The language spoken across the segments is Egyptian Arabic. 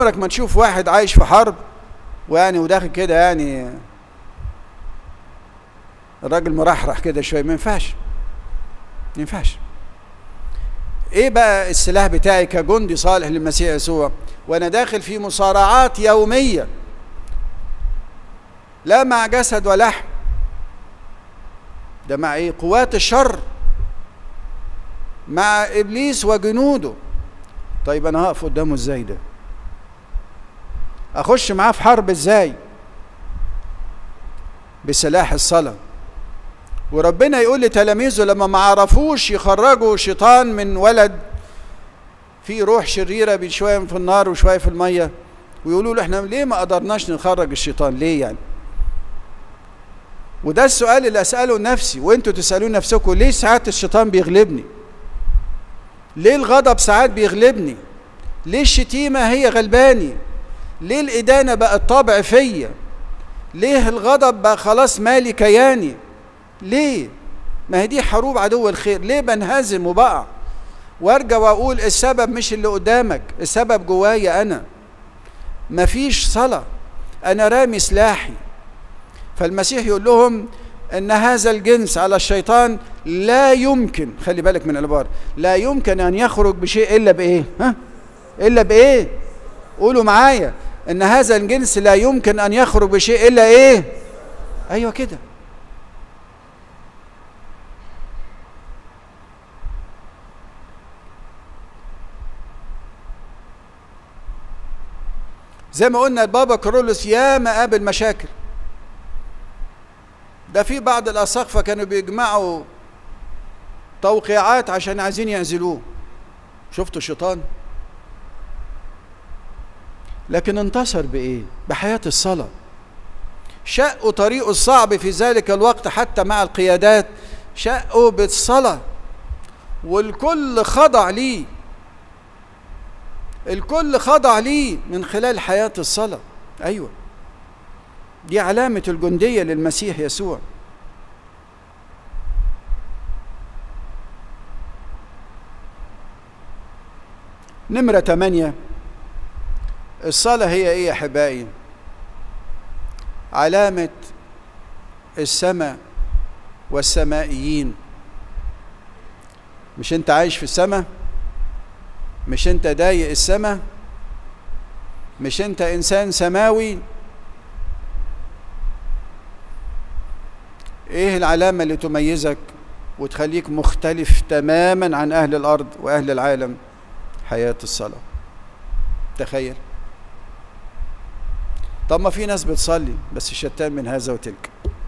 عمرك ما تشوف واحد عايش في حرب ويعني وداخل كده يعني الراجل مرحرح كده شويه ما ينفعش ما ينفعش ايه بقى السلاح بتاعي كجندي صالح للمسيح يسوع وانا داخل في مصارعات يوميه لا مع جسد ولحم ده مع ايه قوات الشر مع ابليس وجنوده طيب انا هقف قدامه ازاي ده اخش معاه في حرب ازاي بسلاح الصلاه وربنا يقول لتلاميذه لما ما عرفوش يخرجوا شيطان من ولد في روح شريره شويه في النار وشويه في الميه ويقولوا له احنا ليه ما قدرناش نخرج الشيطان ليه يعني وده السؤال اللي اساله لنفسي وانتوا تسالوا نفسكم ليه ساعات الشيطان بيغلبني ليه الغضب ساعات بيغلبني ليه الشتيمه هي غلباني ليه الادانه بقت طابع فيا ليه الغضب بقى خلاص مالي كياني ليه ما هي دي حروب عدو الخير ليه بنهزم وبقع وارجع واقول السبب مش اللي قدامك السبب جوايا انا مفيش صلاه انا رامي سلاحي فالمسيح يقول لهم ان هذا الجنس على الشيطان لا يمكن خلي بالك من العباره لا يمكن ان يخرج بشيء الا بايه ها الا بايه قولوا معايا ان هذا الجنس لا يمكن ان يخرج بشيء الا ايه ايوه كده زي ما قلنا البابا كارولوس ياما قابل مشاكل ده في بعض الأساقفة كانوا بيجمعوا توقيعات عشان عايزين يعزلوه شفتوا الشيطان لكن انتصر بإيه بحياة الصلاة شقوا طريقه الصعب في ذلك الوقت حتى مع القيادات شقوا بالصلاة والكل خضع ليه الكل خضع ليه من خلال حياة الصلاة أيوة دي علامة الجندية للمسيح يسوع نمرة ثمانية الصلاة هي إيه يا أحبائي؟ علامة السماء والسمائيين مش أنت عايش في السماء؟ مش أنت ضايق السماء؟ مش أنت إنسان سماوي؟ ايه العلامة اللي تميزك وتخليك مختلف تماما عن اهل الارض واهل العالم حياة الصلاة تخيل طب ما في ناس بتصلي بس شتان من هذا وتلك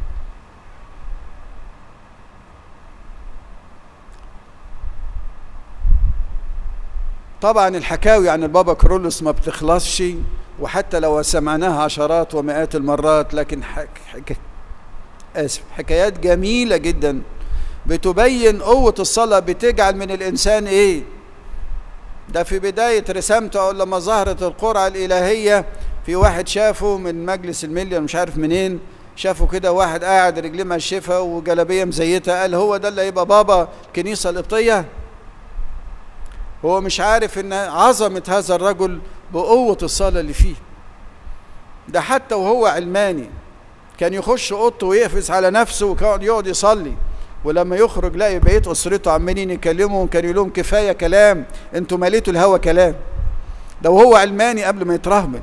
طبعا الحكاوي عن البابا كرولوس ما بتخلصش وحتى لو سمعناها عشرات ومئات المرات لكن حك حك آسف حكايات جميلة جدا بتبين قوة الصلاة بتجعل من الإنسان إيه ده في بداية رسامته لما ظهرت القرعة الإلهية في واحد شافه من مجلس المليون مش عارف منين شافوا كده واحد قاعد رجليه منشفة وجلابية مزيتة قال هو ده اللي هيبقى بابا الكنيسة القبطية هو مش عارف ان عظمة هذا الرجل بقوة الصلاة اللي فيه ده حتى وهو علماني كان يخش اوضته ويقفز على نفسه وكان يقعد يصلي ولما يخرج لاقي بقيه اسرته عمالين يكلموا كان يقول لهم كفايه كلام انتوا مليتوا الهوى كلام ده وهو علماني قبل ما يترهبن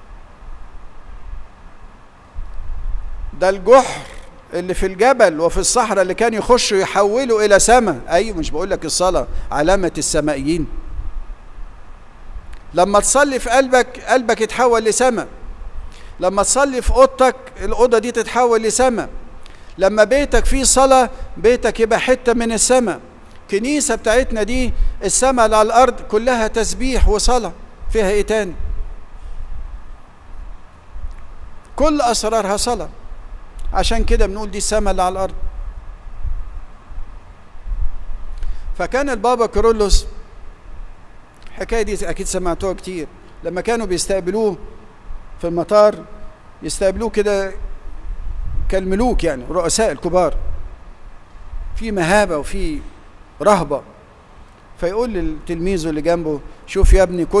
ده الجحر اللي في الجبل وفي الصحراء اللي كان يخشوا يحولوا الى سماء ايوه مش بقول لك الصلاه علامه السمائيين لما تصلي في قلبك قلبك يتحول لسماء لما تصلي في اوضتك الاوضه دي تتحول لسماء لما بيتك فيه صلاه بيتك يبقى حته من السماء كنيسه بتاعتنا دي السماء على الارض كلها تسبيح وصلاه فيها ايه تاني كل اسرارها صلاه عشان كده بنقول دي السماء اللي على الارض فكان البابا كيرلس الحكايه دي اكيد سمعتوها كتير لما كانوا بيستقبلوه في المطار يستقبلوه كده كالملوك يعني رؤساء الكبار في مهابة وفي رهبة فيقول لتلميذه اللي جنبه شوف يا ابني كل